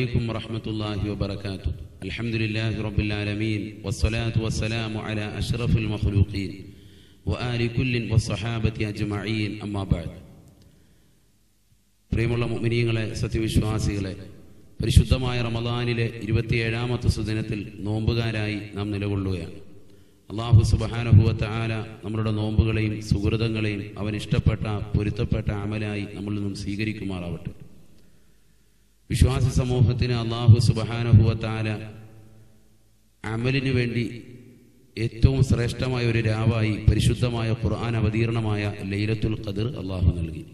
عليكم ورحمة الله وبركاته الحمد لله رب العالمين والصلاة والسلام على أشرف المخلوقين وآل كل والصحابة أجمعين أما بعد പ്രിയമുള്ള മുഅ്മിനീങ്ങളെ സത്യവിശ്വാസികളെ പരിശുദ്ധമായ റമദാനിലെ ഇരുപത്തിയേഴാമത്തെ സുദിനത്തിൽ നോമ്പുകാരായി നാം നിലകൊള്ളുകയാണ് അള്ളാഹു സുബഹാനഹുവത്ത ആല നമ്മളുടെ നോമ്പുകളെയും സുഹൃതങ്ങളെയും അവൻ ഇഷ്ടപ്പെട്ട പൊരുത്തപ്പെട്ട അമലായി നമ്മളിൽ നിന്നും സ്വീകരിക്കുമാറാവട്ടെ വിശ്വാസി സമൂഹത്തിന് അള്ളാഹു സുബഹാനഹുവത്ത ആല അമലിനു വേണ്ടി ഏറ്റവും ശ്രേഷ്ഠമായ ഒരു രാവായി പരിശുദ്ധമായ ഖുർആൻ അവതീർണമായ ലൈലത്തുൽ ഖദർ അള്ളാഹു നൽകി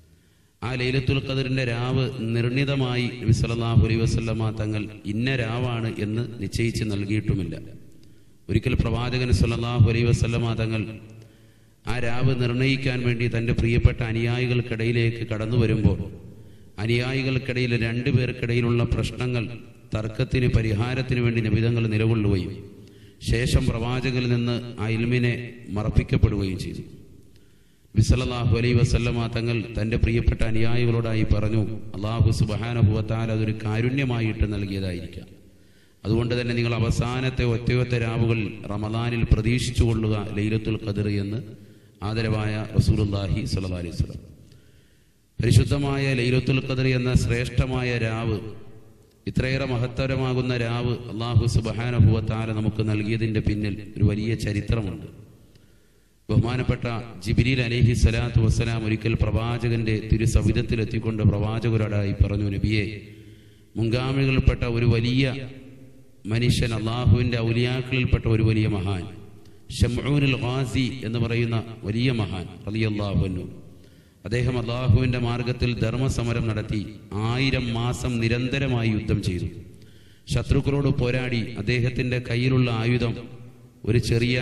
ആ ലൈലത്തുൽ ഖദറിന്റെ രാവ് നിർണിതമായി നബി സല്ലല്ലാഹു അലൈഹി വസല്ലമ തങ്ങൾ ഇന്ന രാവാണ് എന്ന് നിശ്ചയിച്ച് നൽകിയിട്ടുമില്ല ഒരിക്കൽ പ്രവാചകൻ സല്ലല്ലാഹു അലൈഹി വസല്ലമ തങ്ങൾ ആ രാവ് നിർണയിക്കാൻ വേണ്ടി തന്റെ പ്രിയപ്പെട്ട അനുയായികൾക്കിടയിലേക്ക് കടന്നു വരുമ്പോൾ അനുയായികൾക്കിടയിൽ രണ്ടു പേർക്കിടയിലുള്ള പ്രശ്നങ്ങൾ തർക്കത്തിന് പരിഹാരത്തിന് വേണ്ടി നിബിധങ്ങൾ നിലകൊള്ളുകയും ശേഷം പ്രവാചകരിൽ നിന്ന് ആ ഇൽമിനെ മറപ്പിക്കപ്പെടുകയും ചെയ്തു ബിസലല്ലാഹു അലൈ വസല്ലമ തങ്ങൾ തന്റെ പ്രിയപ്പെട്ട അനുയായികളോടായി പറഞ്ഞു അള്ളാഹു സുബഹാനുഭവത്താൽ അതൊരു കാരുണ്യമായിട്ട് നൽകിയതായിരിക്കാം അതുകൊണ്ട് തന്നെ നിങ്ങൾ അവസാനത്തെ ഒറ്റയൊറ്റ രാവുകൾ റമദാനിൽ പ്രതീക്ഷിച്ചു കൊള്ളുക ലൈലത്തുൽ ഖദർ എന്ന് ആദരവായ റസൂലുല്ലാഹി സ്വല്ലല്ലാഹി അലൈഹി വസല്ലം പരിശുദ്ധമായ ലൈലത്തുൽ ഖദർ എന്ന ശ്രേഷ്ഠമായ രാവ് ഇത്രയേറെ മഹത്തരമാകുന്ന രാവ് അള്ളാഹു സുബഹാനുഭവത്താല നമുക്ക് നൽകിയതിന്റെ പിന്നിൽ ഒരു വലിയ ചരിത്രമുണ്ട് ബഹുമാനപ്പെട്ട ജിബിരിൽ അലഹി സ്വലാത്തു വസ്സലാം ഒരിക്കൽ പ്രവാചകന്റെ തിരുസവിധത്തിലെത്തിക്കൊണ്ട് പ്രവാചകരോടായി പറഞ്ഞു നബിയെ മുൻഗാമികളിൽപ്പെട്ട ഒരു വലിയ മനുഷ്യൻ അള്ളാഹുവിന്റെ ഔലിയാക്കളിൽപ്പെട്ട ഒരു വലിയ മഹാൻ ഷംഊനുൽ ഖാസി എന്ന് പറയുന്ന വലിയ മഹാൻ റളിയല്ലാഹുവിനു അദ്ദേഹം അള്ളാഹുവിന്റെ മാർഗത്തിൽ ധർമ്മസമരം നടത്തി ആയിരം മാസം നിരന്തരമായി യുദ്ധം ചെയ്തു ശത്രുക്കളോട് പോരാടി അദ്ദേഹത്തിന്റെ കയ്യിലുള്ള ആയുധം ഒരു ചെറിയ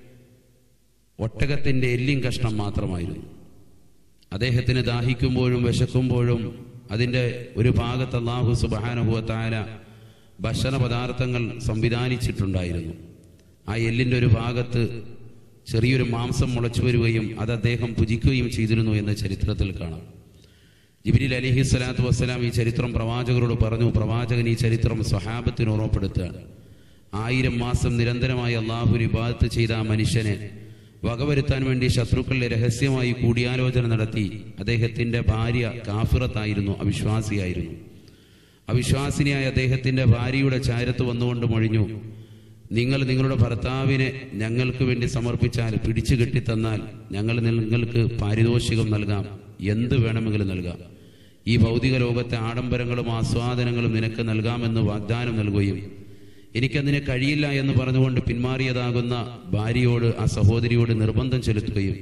ഒട്ടകത്തിന്റെ എല്ലിൻ കഷ്ണം മാത്രമായിരുന്നു അദ്ദേഹത്തിന് ദാഹിക്കുമ്പോഴും വിശക്കുമ്പോഴും അതിന്റെ ഒരു ഭാഗത്ത് അള്ളാഹു സുബാനുഭവത്തായ ഭക്ഷണ പദാർത്ഥങ്ങൾ സംവിധാനിച്ചിട്ടുണ്ടായിരുന്നു ആ എല്ലിന്റെ ഒരു ഭാഗത്ത് ചെറിയൊരു മാംസം മുളച്ചു വരികയും അത് അദ്ദേഹം പുജിക്കുകയും ചെയ്തിരുന്നു എന്ന് ചരിത്രത്തിൽ കാണാം ജിബിരിൽ അലിഹി സ്വലാത്തു വസ്സലാം ഈ ചരിത്രം പ്രവാചകരോട് പറഞ്ഞു പ്രവാചകൻ ഈ ചരിത്രം സ്വഹാബത്തിന് ഓർമ്മപ്പെടുത്തുകയാണ് ആയിരം മാസം നിരന്തരമായി അള്ളാഹു ഇബാദത്ത് ചെയ്ത ആ മനുഷ്യനെ വകവരുത്താൻ വേണ്ടി ശത്രുക്കളുടെ രഹസ്യമായി കൂടിയാലോചന നടത്തി അദ്ദേഹത്തിന്റെ ഭാര്യ കാഫിറത്തായിരുന്നു അവിശ്വാസിയായിരുന്നു അവിശ്വാസിനിയായ അദ്ദേഹത്തിന്റെ ഭാര്യയുടെ ചാരത്ത് വന്നുകൊണ്ട് മൊഴിഞ്ഞു നിങ്ങൾ നിങ്ങളുടെ ഭർത്താവിനെ ഞങ്ങൾക്ക് വേണ്ടി സമർപ്പിച്ചാൽ പിടിച്ചു കെട്ടിത്തന്നാൽ ഞങ്ങൾ നിങ്ങൾക്ക് പാരിതോഷികം നൽകാം എന്ത് വേണമെങ്കിലും നൽകാം ഈ ഭൗതിക ലോകത്തെ ആഡംബരങ്ങളും ആസ്വാദനങ്ങളും നിനക്ക് നൽകാമെന്ന് വാഗ്ദാനം നൽകുകയും എനിക്കതിന് കഴിയില്ല എന്ന് പറഞ്ഞുകൊണ്ട് പിന്മാറിയതാകുന്ന ഭാര്യയോട് ആ സഹോദരിയോട് നിർബന്ധം ചെലുത്തുകയും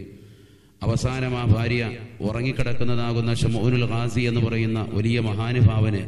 അവസാനം ആ ഭാര്യ ഉറങ്ങിക്കിടക്കുന്നതാകുന്ന ഷമോനുൽ ഖാസി എന്ന് പറയുന്ന വലിയ മഹാനുഭാവന്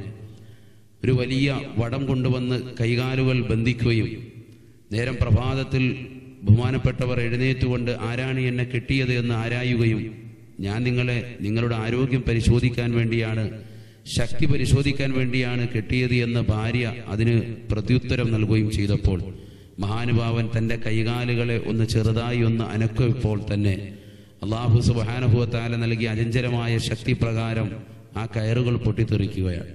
ഒരു വലിയ വടം കൊണ്ടുവന്ന് കൈകാലുകൾ ബന്ധിക്കുകയും നേരം പ്രഭാതത്തിൽ ബഹുമാനപ്പെട്ടവർ എഴുന്നേറ്റുകൊണ്ട് ആരാണ് എന്നെ കിട്ടിയത് എന്ന് ആരായുകയും ഞാൻ നിങ്ങളെ നിങ്ങളുടെ ആരോഗ്യം പരിശോധിക്കാൻ വേണ്ടിയാണ് ശക്തി പരിശോധിക്കാൻ വേണ്ടിയാണ് കെട്ടിയത് എന്ന് ഭാര്യ അതിന് പ്രത്യുത്തരം നൽകുകയും ചെയ്തപ്പോൾ മഹാനുഭാവൻ തന്റെ കൈകാലുകളെ ഒന്ന് ചെറുതായി ഒന്ന് അനക്കപ്പോൾ തന്നെ അള്ളാഹു സുബാനുഭവത്താല നൽകിയ അചഞ്ചലമായ ശക്തി പ്രകാരം ആ കയറുകൾ പൊട്ടിത്തെറിക്കുകയാണ്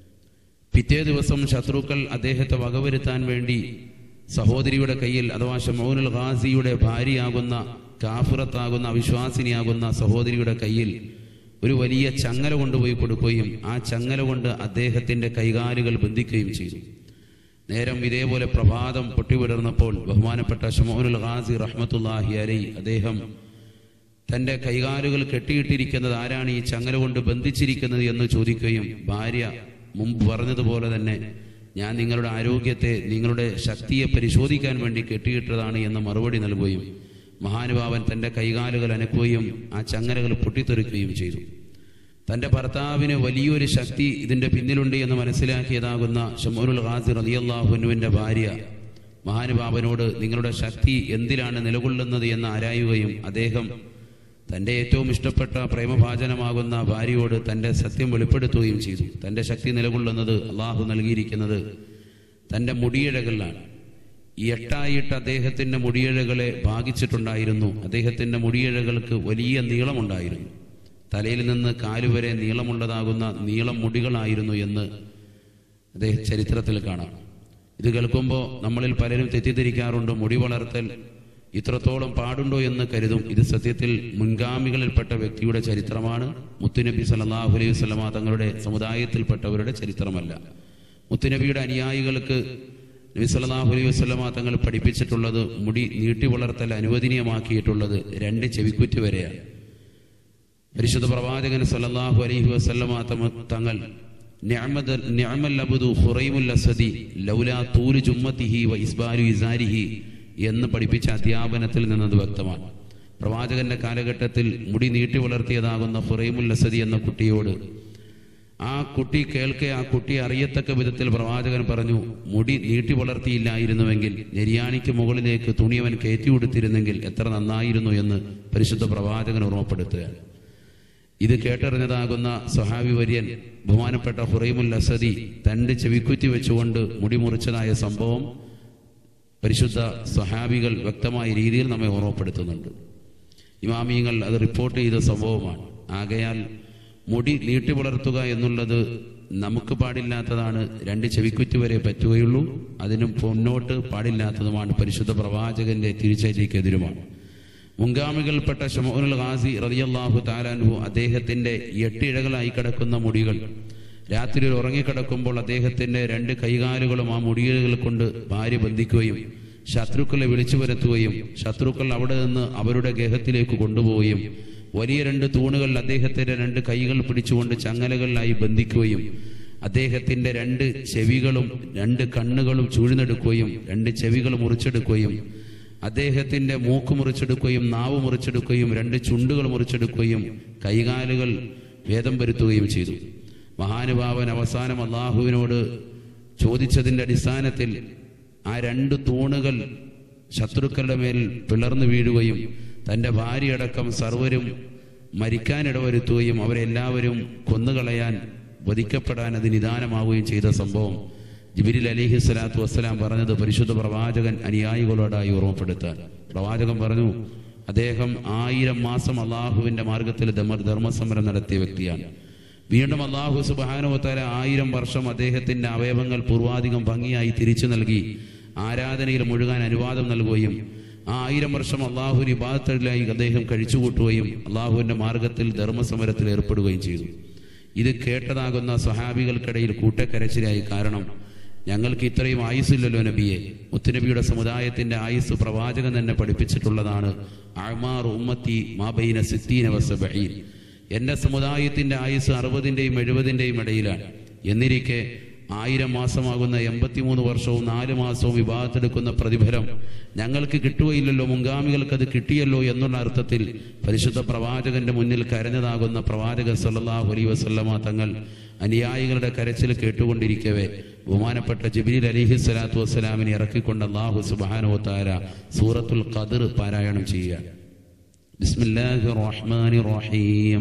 പിറ്റേ ദിവസം ശത്രുക്കൾ അദ്ദേഹത്തെ വകവരുത്താൻ വേണ്ടി സഹോദരിയുടെ കയ്യിൽ അഥവാ ഷമോനുൽ ഖാസിയുടെ ഭാര്യയാകുന്ന കാഫിറത്താകുന്ന അവിശ്വാസിനിയാകുന്ന സഹോദരിയുടെ കയ്യിൽ ഒരു വലിയ ചങ്ങല കൊണ്ടുപോയി കൊടുക്കുകയും ആ ചങ്ങല കൊണ്ട് അദ്ദേഹത്തിന്റെ കൈകാലുകൾ ബന്ധിക്കുകയും ചെയ്തു നേരം ഇതേപോലെ പ്രഭാതം പൊട്ടിവിടർന്നപ്പോൾ ബഹുമാനപ്പെട്ട ഷമോനുൽ ഖാസി റഹ്മത്തുല്ലാഹി അലൈ അദ്ദേഹം തന്റെ കൈകാലുകൾ കെട്ടിയിട്ടിരിക്കുന്നത് ആരാണ് ഈ ചങ്ങല കൊണ്ട് ബന്ധിച്ചിരിക്കുന്നത് എന്ന് ചോദിക്കുകയും ഭാര്യ മുമ്പ് പറഞ്ഞതുപോലെ തന്നെ ഞാൻ നിങ്ങളുടെ ആരോഗ്യത്തെ നിങ്ങളുടെ ശക്തിയെ പരിശോധിക്കാൻ വേണ്ടി കെട്ടിയിട്ടതാണ് എന്ന് മറുപടി നൽകുകയും മഹാനുഭാവൻ തന്റെ കൈകാലുകൾ അനക്കുകയും ആ ചങ്ങലകൾ പൊട്ടിത്തെറിക്കുകയും ചെയ്തു തന്റെ ഭർത്താവിന് വലിയൊരു ശക്തി ഇതിന്റെ പിന്നിലുണ്ട് എന്ന് മനസ്സിലാക്കിയതാകുന്ന ഷമൂരുൽ ഖാസിർ റളിയല്ലാഹുവിന്റെ ഭാര്യ മഹാനുഭാവനോട് നിങ്ങളുടെ ശക്തി എന്തിലാണ് നിലകൊള്ളുന്നത് എന്ന് ആരായുകയും അദ്ദേഹം തന്റെ ഏറ്റവും ഇഷ്ടപ്പെട്ട പ്രേമഭാചനമാകുന്ന ഭാര്യയോട് തന്റെ സത്യം വെളിപ്പെടുത്തുകയും ചെയ്തു തന്റെ ശക്തി നിലകൊള്ളുന്നത് അള്ളാഹു നൽകിയിരിക്കുന്നത് തന്റെ മുടിയിഴകളിലാണ് ഈ എട്ടായിട്ട് അദ്ദേഹത്തിന്റെ മുടിയിഴകളെ ഭാഗിച്ചിട്ടുണ്ടായിരുന്നു അദ്ദേഹത്തിന്റെ മുടിയിഴകൾക്ക് വലിയ നീളമുണ്ടായിരുന്നു തലയിൽ നിന്ന് കാലുവരെ നീളമുള്ളതാകുന്ന നീളം മുടികളായിരുന്നു എന്ന് അദ്ദേഹം ചരിത്രത്തിൽ കാണാം ഇത് കേൾക്കുമ്പോൾ നമ്മളിൽ പലരും തെറ്റിദ്ധരിക്കാറുണ്ട് മുടി വളർത്തൽ ഇത്രത്തോളം പാടുണ്ടോ എന്ന് കരുതും ഇത് സത്യത്തിൽ മുൻഗാമികളിൽപ്പെട്ട വ്യക്തിയുടെ ചരിത്രമാണ് മുത്തുനബി സല്ലല്ലാഹു അലൈഹി വസല്ലമ തങ്ങളുടെ സമുദായത്തിൽപ്പെട്ടവരുടെ ചരിത്രമല്ല മുത്തുനബിയുടെ അനുയായികൾക്ക് നബി സല്ലല്ലാഹു അലൈഹി വസല്ലമ തങ്ങൾ പഠിപ്പിച്ചിട്ടുള്ളത് മുടി നീട്ടി വളർത്തൽ അനുവദനീയമാക്കിയിട്ടുള്ളത് രണ്ട് ചെവിക്കുറ്റി വരെയാണ് പരിശുദ്ധ പ്രവാചകൻ സല്ലല്ലാഹു അലൈഹി വസല്ലമ തമ- തങ്ങൾ നിഅമത നിഅമൽ അബ്ദു ഖുറൈമുൽ അസദി ലൗലാ തൂലു ജുമ്മത്തിഹി വ ഇസ്ബാലു ഇസാരിഹി എന്ന് പഠിപ്പിച്ച അധ്യാപനത്തിൽ നിന്നത് വ്യക്തമാണ് പ്രവാചകന്റെ കാലഘട്ടത്തിൽ മുടി നീട്ടി വളർത്തിയതാകുന്ന ഖുറൈമുൽ അസദി എന്ന കുട്ടിയോട് ആ കുട്ടി കേൾക്കെ ആ കുട്ടി അറിയത്തക്ക വിധത്തിൽ പ്രവാചകൻ പറഞ്ഞു മുടി നീട്ടി വളർത്തിയില്ലായിരുന്നുവെങ്കിൽ നെരിയാണിക്ക് മുകളിലേക്ക് തുണിയവൻ കയറ്റി കൊടുത്തിരുന്നെങ്കിൽ എത്ര നന്നായിരുന്നു എന്ന് പരിശുദ്ധ പ്രവാചകൻ ഓർമ്മപ്പെടുത്തുകയാണ് ഇത് കേട്ടറിഞ്ഞതാകുന്ന സഹാബി വര്യൻ ബഹുമാനപ്പെട്ട ഹുറൈമുൽ അസദി തന്റെ ചെവിക്കുറ്റി വെച്ചുകൊണ്ട് മുടി മുറിച്ചതായ സംഭവം പരിശുദ്ധ സഹാബികൾ വ്യക്തമായ രീതിയിൽ നമ്മെ ഓർമ്മപ്പെടുത്തുന്നുണ്ട് ഇമാമിയങ്ങൾ അത് റിപ്പോർട്ട് ചെയ്ത സംഭവമാണ് ആകയാൽ മുടി നീട്ടി വളർത്തുക എന്നുള്ളത് നമുക്ക് പാടില്ലാത്തതാണ് രണ്ട് ചെവിക്കുറ്റി വരെ പറ്റുകയുള്ളൂ അതിനും മുന്നോട്ട് പാടില്ലാത്തതുമാണ് പരിശുദ്ധ പ്രവാചകന്റെ തിരിച്ചടിക്കെതിരുമാണ് മുൻഗാമികൾപ്പെട്ട ഷമോനുൽ ഖാസി റളിയല്ലാഹു താലാൻഹു അദ്ദേഹത്തിന്റെ എട്ടിഴകളായി കിടക്കുന്ന മുടികൾ രാത്രി ഉറങ്ങിക്കിടക്കുമ്പോൾ അദ്ദേഹത്തിന്റെ രണ്ട് കൈകാലുകളും ആ മുടികൾ കൊണ്ട് ഭാര്യ ബന്ധിക്കുകയും ശത്രുക്കളെ വിളിച്ചു വരുത്തുകയും ശത്രുക്കൾ അവിടെ നിന്ന് അവരുടെ ഗേഹത്തിലേക്ക് കൊണ്ടുപോവുകയും വലിയ രണ്ട് തൂണുകൾ അദ്ദേഹത്തിന്റെ രണ്ട് കൈകൾ പിടിച്ചുകൊണ്ട് ചങ്ങലകളിലായി ബന്ധിക്കുകയും അദ്ദേഹത്തിന്റെ രണ്ട് ചെവികളും രണ്ട് കണ്ണുകളും ചൂഴ്ന്നെടുക്കുകയും രണ്ട് ചെവികൾ മുറിച്ചെടുക്കുകയും അദ്ദേഹത്തിന്റെ മൂക്ക് മുറിച്ചെടുക്കുകയും നാവ് മുറിച്ചെടുക്കുകയും രണ്ട് ചുണ്ടുകൾ മുറിച്ചെടുക്കുകയും കൈകാലുകൾ ഭേദം വരുത്തുകയും ചെയ്തു മഹാനുഭാവൻ അവസാനം അള്ളാഹുവിനോട് ചോദിച്ചതിന്റെ അടിസ്ഥാനത്തിൽ ആ രണ്ട് തൂണുകൾ ശത്രുക്കളുടെ മേൽ പിളർന്നു വീഴുകയും തന്റെ ഭാര്യയടക്കം സർവരും മരിക്കാനിടവരുത്തുകയും അവരെല്ലാവരും കൊന്നുകളയാൻ വധിക്കപ്പെടാൻ അത് നിദാനമാവുകയും ചെയ്ത സംഭവം ജിബിരിൽ അലിഹി സ്വലാത്തു വസ്സലാം പറഞ്ഞത് പരിശുദ്ധ പ്രവാചകൻ അനുയായികളോടായി ഓർമ്മപ്പെടുത്താൻ പ്രവാചകൻ പറഞ്ഞു അദ്ദേഹം ആയിരം മാസം അള്ളാഹുവിന്റെ മാർഗത്തിൽ ധർമ്മ- ധർമ്മസമരം നടത്തിയ വ്യക്തിയാണ് വീണ്ടും അള്ളാഹു സുബാനുവത്താല ആയിരം വർഷം അദ്ദേഹത്തിന്റെ അവയവങ്ങൾ പൂർവാധികം ഭംഗിയായി തിരിച്ചു നൽകി ആരാധനയിൽ മുഴുകാൻ അനുവാദം നൽകുകയും ആ ആയിരം വർഷം അള്ളാഹു ഇബാദത്തിലായി അദ്ദേഹം കഴിച്ചുകൂട്ടുകയും അള്ളാഹുവിന്റെ മാർഗത്തിൽ ധർമ്മസമരത്തിൽ ഏർപ്പെടുകയും ചെയ്തു ഇത് കേട്ടതാകുന്ന സഹാബികൾക്കിടയിൽ കൂട്ടക്കരച്ചിലായി കാരണം ഞങ്ങൾക്ക് ഇത്രയും ആയുസ്സില്ലല്ലോ നബിയെ മുത്തുനബിയുടെ സമുദായത്തിന്റെ ആയുസ് പ്രവാചകൻ തന്നെ പഠിപ്പിച്ചിട്ടുള്ളതാണ് അഴ്മാർ ഉമ്മത്തി മാബൈന സിത്തീന വസബഈൻ എന്റെ സമുദായത്തിന്റെ ആയുസ് അറുപതിന്റെയും എഴുപതിന്റെയും ഇടയിലാണ് എന്നിരിക്കെ ആയിരം മാസമാകുന്ന എൺപത്തിമൂന്ന് വർഷവും നാല് മാസവും വിവാഹത്തെടുക്കുന്ന പ്രതിഫലം ഞങ്ങൾക്ക് കിട്ടുകയില്ലല്ലോ മുൻഗാമികൾക്ക് അത് കിട്ടിയല്ലോ എന്നുള്ള അർത്ഥത്തിൽ പരിശുദ്ധ പ്രവാചകന്റെ മുന്നിൽ കരഞ്ഞതാകുന്ന പ്രവാചകൻ സല്ലല്ലാഹു അലൈഹി വസല്ലമ തങ്ങൾ അനുയായികളുടെ കരച്ചിൽ കേട്ടുകൊണ്ടിരിക്കവേ ബഹുമാനപ്പെട്ട ജിബ്രീൽ അലിഹി സ്വലാത്തു വസ്സലാമിനെ ഇറക്കിക്കൊണ്ട് അള്ളാഹു സുബ്ഹാനഹു വതആല സൂറത്തുൽ ഖദർ പാരായണം ചെയ്യുക بسم الله الرحمن الرحيم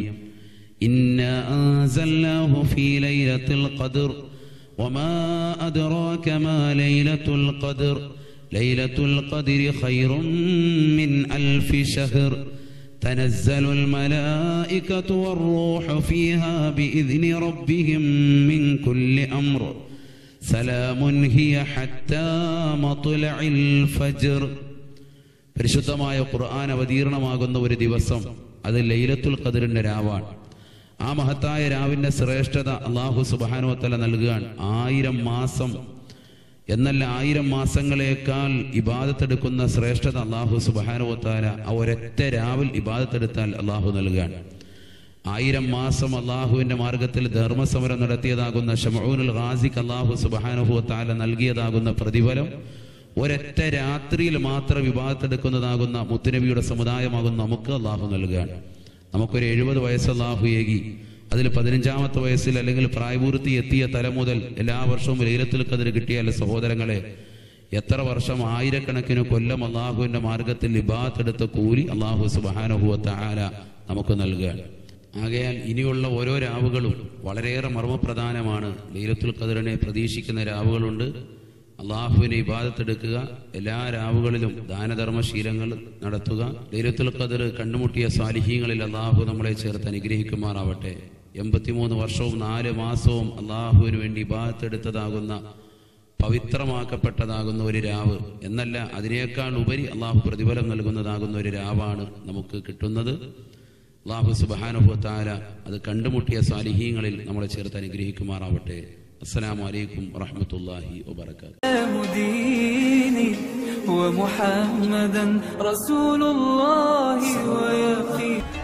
إنا أنزلناه في ليلة القدر وما أدراك ما ليلة القدر ليلة القدر خير من ألف شهر تنزل الملائكة والروح فيها بإذن ربهم من كل أمر سلام هي حتى مطلع الفجر പരിശുദ്ധമായ ഖുർആൻ അവതീർണമാകുന്ന ഒരു ദിവസം അത് ലൈലത്തുൽ ഖദറിന്റെ രാവാണ് ആ മഹത്തായ രാവിന്റെ ശ്രേഷ്ഠത അള്ളാഹു സുബാനുവത്തല നൽകുകയാണ് ആയിരം മാസം എന്നല്ല ആയിരം മാസങ്ങളെക്കാൾ ഇബാദത്തെടുക്കുന്ന ശ്രേഷ്ഠത അള്ളാഹു സുബാനുവത്താല ആ ഒരൊറ്റ രാവിൽ ഇബാദത്തെടുത്താൽ അള്ളാഹു നൽകുകയാണ് ആയിരം മാസം അള്ളാഹുവിന്റെ മാർഗത്തിൽ ധർമ്മസമരം നടത്തിയതാകുന്ന ഷമൂനുൽ ഖാസിക്ക് അള്ളാഹു സുബാനുഹുവത്താല നൽകിയതാകുന്ന പ്രതിഫലം ഒരൊറ്റ രാത്രിയിൽ മാത്രം വിവാഹത്തെടുക്കുന്നതാകുന്ന മുത്തുനബിയുടെ സമുദായമാകുന്ന നമുക്ക് അള്ളാഹു നൽകുകയാണ് നമുക്കൊരു എഴുപത് വയസ്സ് അള്ളാഹു ഏകി അതിൽ പതിനഞ്ചാമത്തെ വയസ്സിൽ അല്ലെങ്കിൽ പ്രായപൂർത്തി എത്തിയ തല മുതൽ എല്ലാ വർഷവും ലൈലത്തിൽ കതിർ കിട്ടിയാൽ സഹോദരങ്ങളെ എത്ര വർഷം ആയിരക്കണക്കിന് കൊല്ലം അള്ളാഹുവിന്റെ മാർഗത്തിൽ ഇബാത്തെടുത്ത കൂലി അള്ളാഹു സുബാനുഭവത്ത ആല നമുക്ക് നൽകുകയാണ് ആകയാൽ ഇനിയുള്ള ഓരോ രാവുകളും വളരെയേറെ മർമ്മപ്രധാനമാണ് ലൈലത്തുൽ ഖദറിനെ പ്രതീക്ഷിക്കുന്ന രാവുകളുണ്ട് അള്ളാഹുവിനെ ഇബാദത്തെടുക്കുക എല്ലാ രാവുകളിലും ദാനധർമ്മശീലങ്ങൾ നടത്തുക ലൈലത്തുൽ ഖദർ കണ്ടുമുട്ടിയ സാലിഹീങ്ങളിൽ അള്ളാഹു നമ്മളെ ചേർത്ത് അനുഗ്രഹിക്കുമാറാവട്ടെ എൺപത്തിമൂന്ന് വർഷവും നാല് മാസവും അള്ളാഹുവിന് വേണ്ടി ഇബാദത്തെടുത്തതാകുന്ന പവിത്രമാക്കപ്പെട്ടതാകുന്ന ഒരു രാവ് എന്നല്ല അതിനേക്കാൾ ഉപരി അള്ളാഹു പ്രതിഫലം നൽകുന്നതാകുന്ന ഒരു രാവാണ് നമുക്ക് കിട്ടുന്നത് അള്ളാഹു സുബാനുഭവത്താര അത് കണ്ടുമുട്ടിയ സാലിഹീങ്ങളിൽ നമ്മളെ ചേർത്ത് അനുഗ്രഹിക്കുമാറാവട്ടെ അസ്സലാമു അലൈക്കും വറഹമത്തല്ലാഹി വബർക്കാത്തു ديني ومحمدا رسول الله ويقين